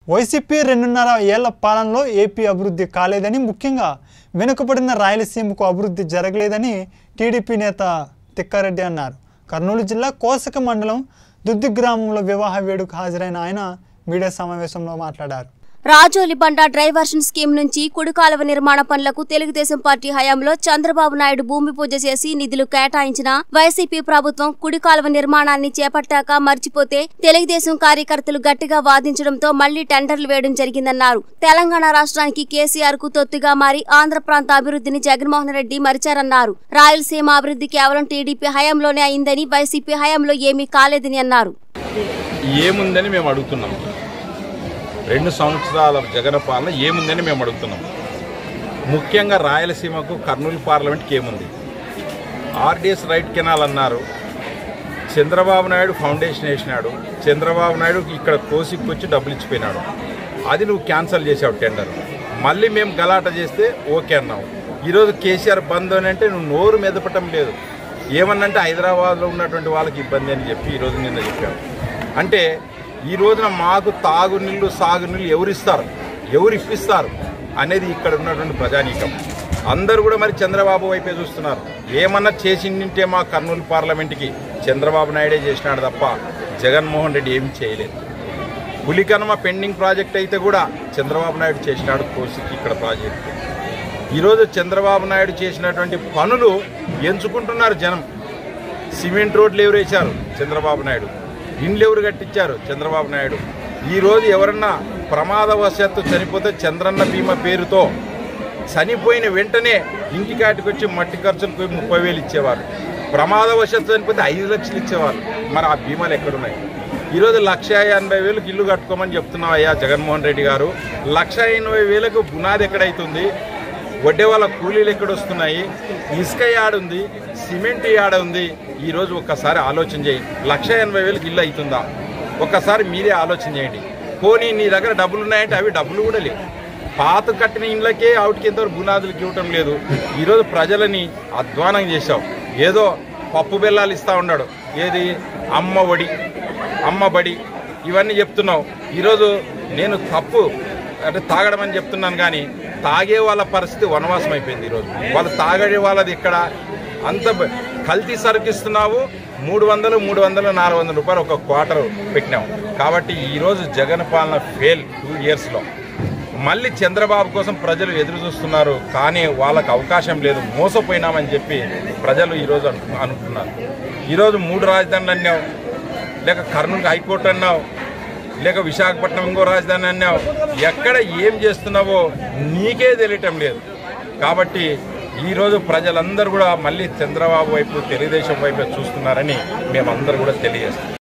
YCP రెండున్నర ఏళ్ల పాలనలో ఏపీ అభివృద్ధి కాలేదని ముఖ్యంగా వెనుకబడిన రాయలసీమకు అభివృద్ధి జరగలేదని టీడీపీ నేత తిక్కారెడ్డి అన్నారు కర్నూలు జిల్లా కోసక మండలం దుద్ది గ్రామంలో వివాహ వేడుక హాజరైన ఆయన మీడియా సమావేశంలో మాట్లాడారు రాజోలి బండ డైవర్షన్ స్కీమ్ నుంచి కుడికాలువ నిర్మాణ పనులకు తెలుగుదేశం పార్టీ హయాంలో చంద్రబాబు నాయుడు భూమి పూజ చేసి నిధులు కేటాయించిన వైసీపీ ప్రభుత్వం కుడికాలువ నిర్మాణాన్ని చేపట్టాక మర్చిపోతే తెలుగుదేశం కార్యకర్తలు గట్టిగా వాదించడంతో మళ్లీ టెండర్లు వేయడం జరిగిందన్నారు తెలంగాణ రాష్ట్రానికి కేసీఆర్ కు తొత్తుగా మారి ఆంధ్ర ప్రాంత అభివృద్ధిని జగన్మోహన్ రెడ్డి మరిచారన్నారు రాయలసీమ అభివృద్ధి కేవలం టీడీపీ హయాంలోనే అయిందని వైసీపీ హయాంలో ఏమీ కాలేదని అన్నారు ఏముందని మేము అడుగుతున్నాం రెండు సంవత్సరాల జగన్ పాలన ఏముందని మేము అడుగుతున్నాం ముఖ్యంగా రాయలసీమకు కర్నూలు పార్లమెంట్కి ఏముంది ఆర్డీఎస్ రైట్ కెనాల్ అన్నారు చంద్రబాబు నాయుడు ఫౌండేషన్ వేసినాడు చంద్రబాబు నాయుడు ఇక్కడ కోసికి వచ్చి డబ్బులు ఇచ్చిపోయినాడు అది నువ్వు క్యాన్సిల్ చేసావు టెండర్ మళ్ళీ మేము గలాట చేస్తే ఓకే అన్నావు ఈరోజు కేసీఆర్ బంద్ అని అంటే నువ్వు నోరు మెదపటం లేదు ఏమన్నంటే హైదరాబాద్లో ఉన్నటువంటి వాళ్ళకి ఇబ్బంది అని చెప్పి ఈరోజు నిన్న చెప్పావు అంటే ఈ రోజున మాకు తాగునీళ్ళు సాగునీళ్ళు ఎవరిస్తారు ఎవరు ఇప్పిస్తారు అనేది ఇక్కడ ఉన్నటువంటి ప్రజానీకం అందరూ కూడా మరి చంద్రబాబు వైపే చూస్తున్నారు ఏమన్నా చేసిండింటే మా కర్నూలు పార్లమెంట్కి చంద్రబాబు నాయుడే చేసినాడు తప్ప జగన్మోహన్ రెడ్డి ఏమీ చేయలేదు పులికనమ పెండింగ్ ప్రాజెక్ట్ అయితే కూడా చంద్రబాబు నాయుడు చేసినాడు కోసికి ఇక్కడ ప్రాజెక్టు ఈరోజు చంద్రబాబు నాయుడు చేసినటువంటి పనులు ఎంచుకుంటున్నారు జనం సిమెంట్ రోడ్లు ఎవరు వేశారు చంద్రబాబు నాయుడు ఇండ్లు ఎవరు కట్టించారు చంద్రబాబు నాయుడు ఈరోజు ఎవరన్నా ప్రమాదవశాత్తు చనిపోతే చంద్రన్న బీమా పేరుతో చనిపోయిన వెంటనే ఇంటికాటికి వచ్చి మట్టి ఖర్చులకు ముప్పై వేలు ఇచ్చేవారు ప్రమాదవశాత్తు చనిపోతే ఐదు లక్షలు ఇచ్చేవారు మరి ఆ బీమాలు ఎక్కడున్నాయి ఈరోజు లక్ష ఎనభై వేలకు ఇల్లు కట్టుకోమని చెప్తున్నావు అయ్యా జగన్మోహన్ రెడ్డి గారు లక్ష ఎనభై వేలకు బునాది ఎక్కడైతుంది వడ్డే వాళ్ళ కూలీలు ఎక్కడ వస్తున్నాయి ఇసుక యాడుంది సిమెంట్ యాడ ఉంది ఈరోజు ఒక్కసారి ఆలోచన చేయి లక్ష ఎనభై వేలకు ఇల్లు అవుతుందా ఒక్కసారి మీరే ఆలోచన చేయండి పోనీ నీ దగ్గర డబ్బులు ఉన్నాయంటే అవి డబ్బులు కూడా లేవు పాత కట్టిన ఇండ్లకే అవుట్కి ఎంతవరకు బునాదులకు ఇవ్వటం లేదు ఈరోజు ప్రజలని అధ్వానం చేశావు ఏదో పప్పు బెల్లాలు ఇస్తా ఉన్నాడు ఏది అమ్మ ఒడి అమ్మ బడి ఇవన్నీ చెప్తున్నావు ఈరోజు నేను తప్పు అంటే తాగడం అని చెప్తున్నాను కానీ తాగే వాళ్ళ పరిస్థితి వనవాసం అయిపోయింది ఈరోజు వాళ్ళు తాగే వాళ్ళది ఇక్కడ అంత బ- కల్తీ సరుకిస్తున్నావు మూడు వందలు మూడు వందలు నాలుగు వందల రూపాయలు ఒక క్వార్టర్ పెట్టినావు కాబట్టి ఈరోజు జగన్ పాలన ఫెయిల్ టూ ఇయర్స్లో మళ్ళీ చంద్రబాబు కోసం ప్రజలు ఎదురు చూస్తున్నారు కానీ వాళ్ళకు అవకాశం లేదు మోసపోయినామని చెప్పి ప్రజలు ఈరోజు అను అనుకుంటున్నారు ఈరోజు మూడు రాజధానులు అన్నావు లేక కర్నూలు హైకోర్టు అన్నావు లేక విశాఖపట్నం ఇంకో రాజధాని అన్నావు ఎక్కడ ఏం చేస్తున్నావో నీకే తెలియటం లేదు కాబట్టి ఈరోజు ప్రజలందరూ కూడా మళ్ళీ చంద్రబాబు వైపు తెలుగుదేశం వైపు చూస్తున్నారని మేమందరూ కూడా తెలియజేస్తాం